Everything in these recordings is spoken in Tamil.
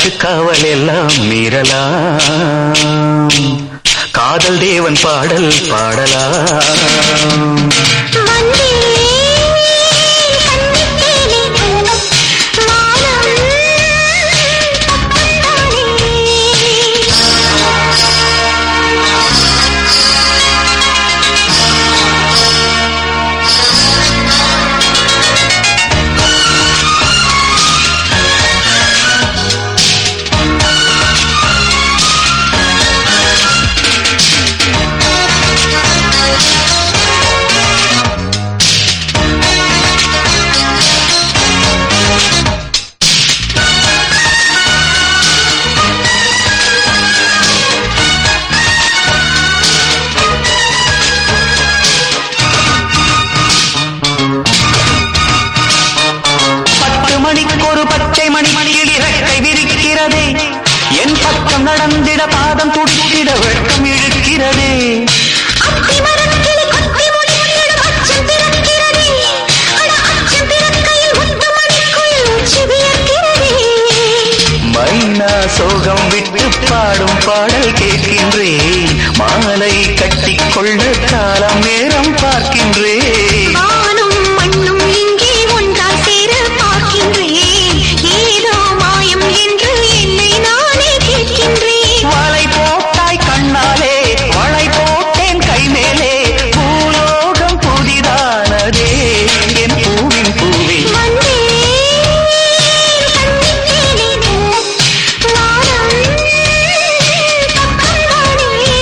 காற்று காவல் எல்லாம் மீறலாம் காதல் தேவன் பாடல் பாடலாம் பத்து மணிக்கு ஒரு பச்சை மணி மணியில் இறக்கை விரிக்கிறதே என் பக்கம் நடந்திட பாதம் துடித்திட வெட்கம் இழுக்கிறதே மைனா சோகம் விட்டு பாடும் பாடல் கேட்கின்றேன் மாலை கட்டி கொள்ள காலம் நேரம் பார்க்கின்றேன் வானும் மண்ணும் இங்கே ஒன்றாய் சேர பார்க்கின்றேன் ஏதோ மாயம் என்று என்னை நானே கேட்கின்றேன் வலை போட்டாய் கண்ணாலே வளை போட்டேன் கை மேலே பூலோகம் புதிதானதே என் பூவின் பூவே வந்தே கண்ணித்தேனே வானம் பக்கம்தானே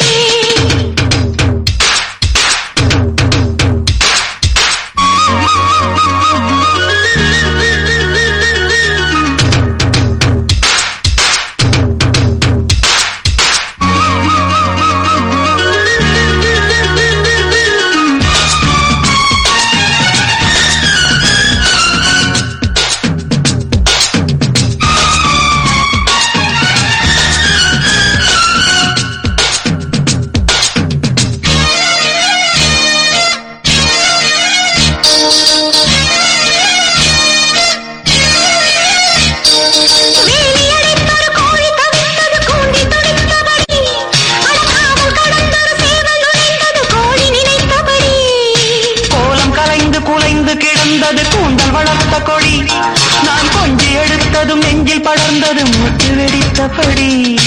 வேலியடைத்தொரு கோழி தவித்தது கூண்டி துடித்தபடி அடக்காமல் கடந்தொரு சேவல் நுழைந்தது கோழி நினைத்தபடி கோலம் கலைந்து குலைந்து கிடந்தது கூந்தல் வளர்த்த கொடி நான் கொஞ்சி எடுத்ததும் நெஞ்சில் படர்ந்தது முட்டு வெடித்தபடி